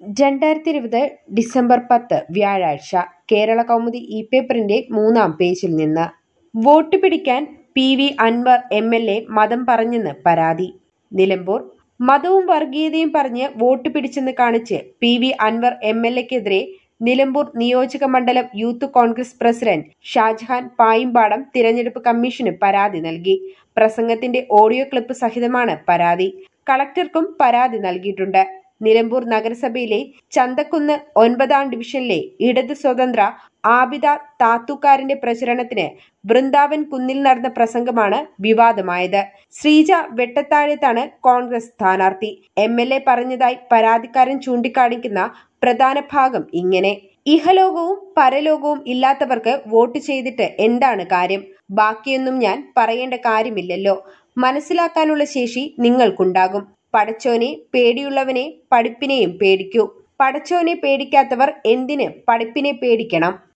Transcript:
രണ്ടായിരത്തി ഇരുപത് ഡിസംബർ പത്ത് വ്യാഴാഴ്ച കേരള കൗമുദി ഇ പേപ്പറിന്റെ മൂന്നാം പേജിൽ നിന്ന് വോട്ട് പിടിക്കാൻ P V Anvar M L A മതം പറഞ്ഞെന്ന് പരാതി നിലമ്പൂർ മതവും വർഗീയതയും പറഞ്ഞ് വോട്ട് പിടിച്ചെന്ന് കാണിച്ച് P V Anvar M L എക്കെതിരെ നിലമ്പൂർ നിയോജക മണ്ഡലം യൂത്ത് കോൺഗ്രസ് പ്രസിഡന്റ് ഷാജഹാൻ പായിമ്പാടം തിരഞ്ഞെടുപ്പ് കമ്മീഷന് പരാതി നൽകി പ്രസംഗത്തിന്റെ ഓഡിയോ ക്ലിപ്പ് സഹിതമാണ് പരാതി കളക്ടർക്കും പരാതി നൽകിയിട്ടുണ്ട് നിലമ്പൂർ നഗരസഭയിലെ ചന്തക്കുന്ന് ഒൻപതാം ഡിവിഷനിലെ ഇടത് സ്വതന്ത്ര ആബിദ താത്തൂക്കാരന്റെ പ്രചരണത്തിന് വൃന്ദാവൻ കുന്നിൽ നടന്ന പ്രസംഗമാണ് വിവാദമായത് ശ്രീജ വെട്ടത്താഴത്താണ് കോൺഗ്രസ് സ്ഥാനാർത്ഥി എം എൽ എ പറഞ്ഞതായി പരാതിക്കാരൻ ചൂണ്ടിക്കാണിക്കുന്ന പ്രധാന ഭാഗം ഇങ്ങനെ ഇഹലോകവും പരലോകവും ഇല്ലാത്തവർക്ക് വോട്ട് ചെയ്തിട്ട് എന്താണ് കാര്യം ബാക്കിയൊന്നും ഞാൻ പറയേണ്ട കാര്യമില്ലല്ലോ മനസ്സിലാക്കാനുള്ള ശേഷി നിങ്ങൾക്കുണ്ടാകും പടച്ചോനെ പേടിയുള്ളവനെ പഠിപ്പിനെയും പേടിക്കൂ പടച്ചോനെ പേടിക്കാത്തവർ എന്തിന് പഠിപ്പിനെ പേടിക്കണം